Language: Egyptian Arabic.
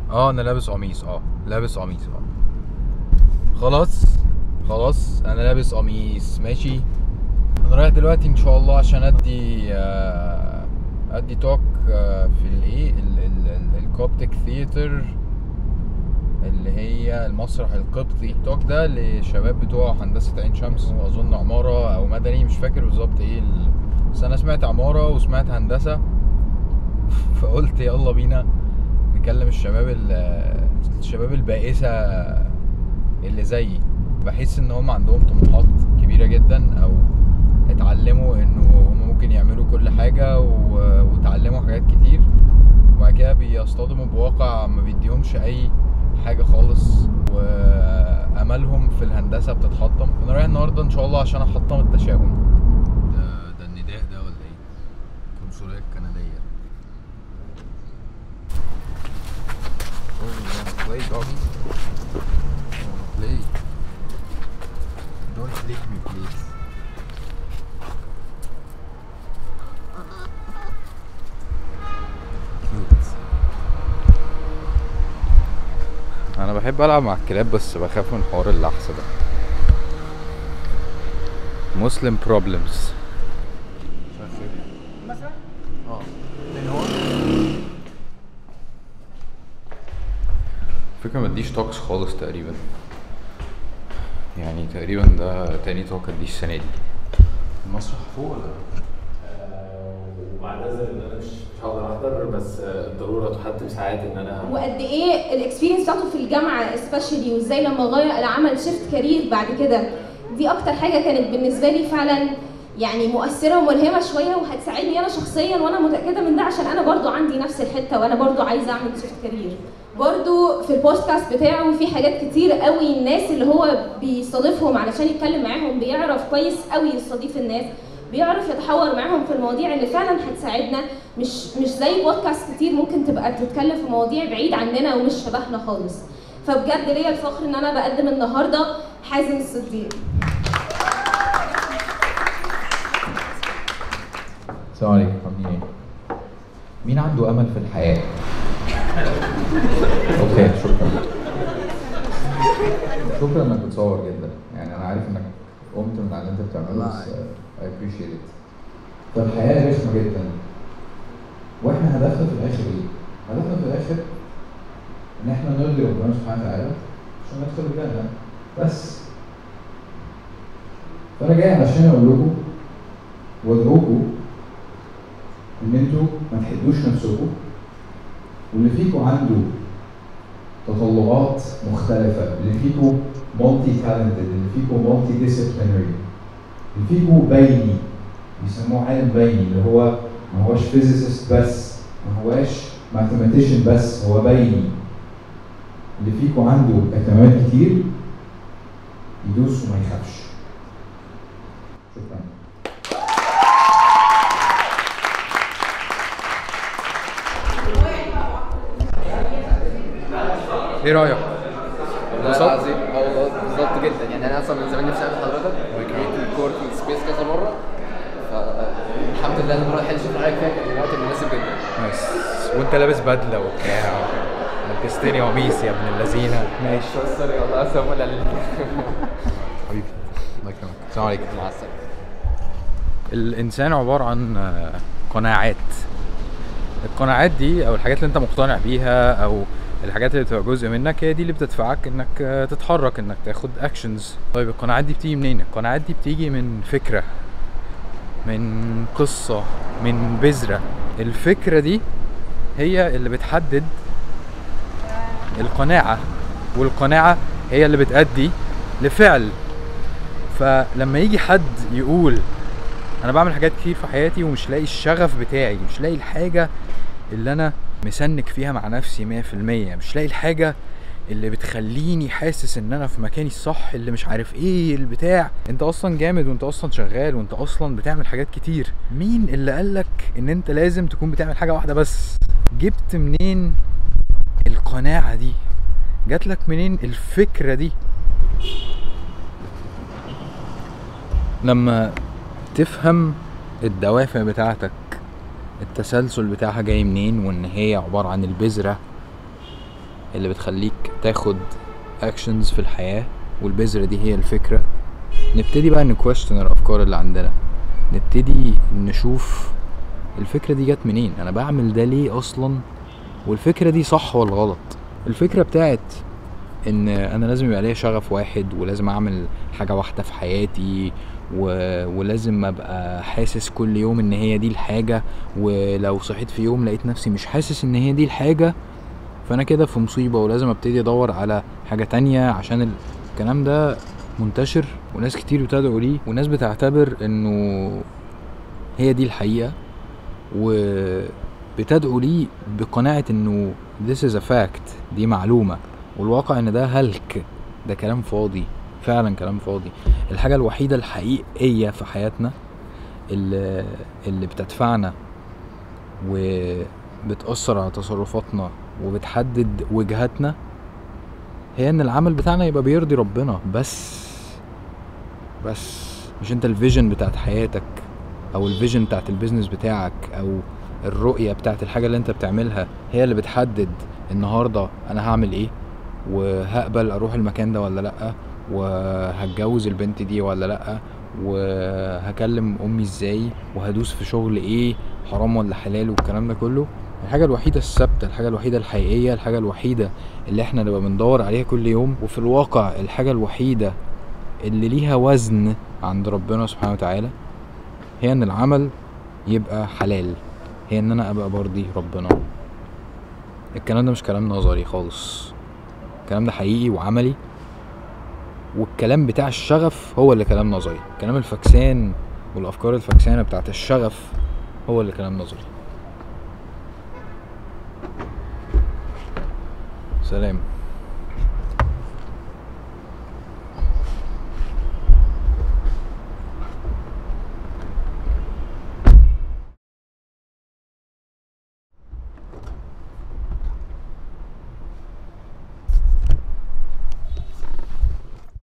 اه انا لابس قميص اه لابس قميص اه خلاص خلاص انا لابس قميص ماشي انا رايح دلوقتي ان شاء الله عشان ادي آه، ادي توك آه، في الايه ال- ال- ال- الكوبتك ثياتر اللي هي المسرح القبطي توك ده لشباب بتوع هندسة عين شمس واظن عمارة او مدني مش فاكر بالظبط ايه ال... بس انا سمعت عمارة وسمعت هندسة فقلت يلا بينا نكلم الشباب ال- الشباب البائسة اللي زيي بحس ان هم عندهم طموحات كبيرة جدا او اتعلموا انه هم ممكن يعملوا كل حاجة و... وتعلموا حاجات كتير وبعد كده بيصطدموا بواقع ما بيديهمش اي حاجة خالص واملهم في الهندسة بتتحطم انا رايح النهاردة ان شاء الله عشان احطم التشاؤم ده ده النداء ده ولا ايه؟ القنصلية الكندية Oh, you wanna play, doggy? You wanna play? Don't lick me, please. Cute. انا بحب العب مع الكلاب بس بخاف من حوار اللحس ده مسلم بروبلمز مثلا اه لان هو فكرة ما اديش توكس خالص تقريبا يعني تقريبا ده تاني توك اديش السنة دي المسرح فوق ولا وبعتذر ان انا مش مش هقدر احضر بس الضروره تحتم ساعات ان انا وقد ايه الاكسبيرينس بتاعته في الجامعه سبيشالي وازاي لما غير عمل شيفت كارير بعد كده دي اكتر حاجه كانت بالنسبه لي فعلا يعني مؤثره وملهمه شويه وهتساعدني انا شخصيا وانا متاكده من ده عشان انا برضو عندي نفس الحته وانا برضو عايزه اعمل شيفت كارير برضو في البودكاست بتاعه في حاجات كتير قوي الناس اللي هو بيستضيفهم علشان يتكلم معاهم بيعرف كويس قوي يستضيف الناس بيعرف يتحور معاهم في المواضيع اللي فعلا هتساعدنا مش مش زي بودكاست كتير ممكن تبقى تتكلم في مواضيع بعيد عننا ومش شبهنا خالص فبجد ليا الفخر ان انا بقدم النهارده حازم الصديق السلام عليكم عاملين ايه؟ مين عنده امل في الحياة؟ اوكي شكرا شكرا انك بتصور جدا يعني انا عارف انك قمت من على اللي انت بتعمله بس اي ابريشيت ات فالحياة رخمة جدا واحنا هدفنا في الاخر ايه؟ هدفنا في الاخر ان احنا نرضي ربنا سبحانه وتعالى عشان ندخل الجنة بس فانا جاي علشان اقول لكم وادعوكم ان انتوا ما تحدوش نفسكم واللي فيكم عنده تطلعات مختلفة اللي فيكم مالتي تالنتد اللي فيكم مالتي ديسيبلينري اللي فيكم بيني بيسموه عالم بيني اللي هو ما هوش فيزيست بس ما هواش ماثيماتيشن بس هو بيني اللي فيكم عنده اهتمامات كتير يدوس وما يخافش شكرا ايه رايك؟ والله العظيم اه والله بالظبط جدا يعني انا اصلا من زمان نفسي اقابل حضرتك وكريت الكوركينج سبيس كذا مره فالحمد لله ان المره الحلوه شفنا حضرتك فيها كان الوقت مناسب جدا نايس وانت لابس بدله وبتاع لبستني قميص يا ابن اللذينه ماشي سوري والله اسف ولا حبيبي الله يكرمك السلام عليكم مع السلامه الانسان عباره عن آه، قناعات القناعات دي او الحاجات اللي انت مقتنع بيها او الحاجات اللي بتبقى جزء منك هي دي اللي بتدفعك انك آه، تتحرك انك تاخد اكشنز طيب القناعات دي بتيجي منين القناعات دي بتيجي من فكره من قصه من بذره الفكره دي هي اللي بتحدد القناعه والقناعه هي اللي بتأدي لفعل فلما يجي حد يقول انا بعمل حاجات كتير في حياتي ومش لاقي الشغف بتاعي مش لاقي الحاجه اللي انا مسنك فيها مع نفسي 100% مش لاقي الحاجه اللي بتخليني حاسس ان انا في مكاني الصح اللي مش عارف ايه البتاع انت اصلا جامد وانت اصلا شغال وانت اصلا بتعمل حاجات كتير مين اللي قالك ان انت لازم تكون بتعمل حاجه واحده بس جبت منين القناعه دي جاتلك منين الفكره دي لما تفهم الدوافع بتاعتك التسلسل بتاعها جاي منين وان هي عبارة عن البذرة اللي بتخليك تاخد اكشنز في الحياة والبذرة دي هي الفكرة نبتدي بقى نكويشن الافكار اللي عندنا نبتدي نشوف الفكرة دي جت منين انا بعمل ده ليه اصلا والفكرة دي صح ولا غلط الفكرة بتاعت ان انا لازم يبقى ليا شغف واحد ولازم اعمل حاجة واحدة في حياتي و... ولازم ابقى حاسس كل يوم ان هي دي الحاجة ولو صحيت في يوم لقيت نفسي مش حاسس ان هي دي الحاجة فانا كده في مصيبة ولازم ابتدي ادور على حاجة تانية عشان الكلام ده منتشر وناس كتير بتدعو ليه وناس بتعتبر انه هي دي الحقيقة وبتدعو ليه بقناعة انه this is a fact دي معلومة والواقع ان ده هلك ده كلام فاضي فعلا كلام فاضي الحاجة الوحيدة الحقيقية في حياتنا اللي, اللي بتدفعنا وبتأثر على تصرفاتنا وبتحدد وجهاتنا هي ان العمل بتاعنا يبقى بيرضي ربنا بس بس مش انت الفيجن بتاعت حياتك او الفيجن بتاعت البيزنس بتاعك او الرؤية بتاعت الحاجة اللي انت بتعملها هي اللي بتحدد النهاردة انا هعمل ايه وهقبل اروح المكان ده ولا لأ وهتجوز البنت دي ولا لأ وهكلم امي ازاي وهدوس في شغل ايه حرام ولا حلال والكلام ده كله الحاجة الوحيدة الثابتة الحاجة الوحيدة الحقيقية الحاجة الوحيدة اللي احنا نبقى بندور عليها كل يوم وفي الواقع الحاجة الوحيدة اللي ليها وزن عند ربنا سبحانه وتعالى هي ان العمل يبقى حلال هي ان انا ابقى برضي ربنا الكلام ده مش كلام نظري خالص الكلام ده حقيقي وعملي والكلام بتاع الشغف هو اللي كلام نظري كلام الفكسان والافكار الفكسانه بتاعت الشغف هو اللي كلام نظري سلام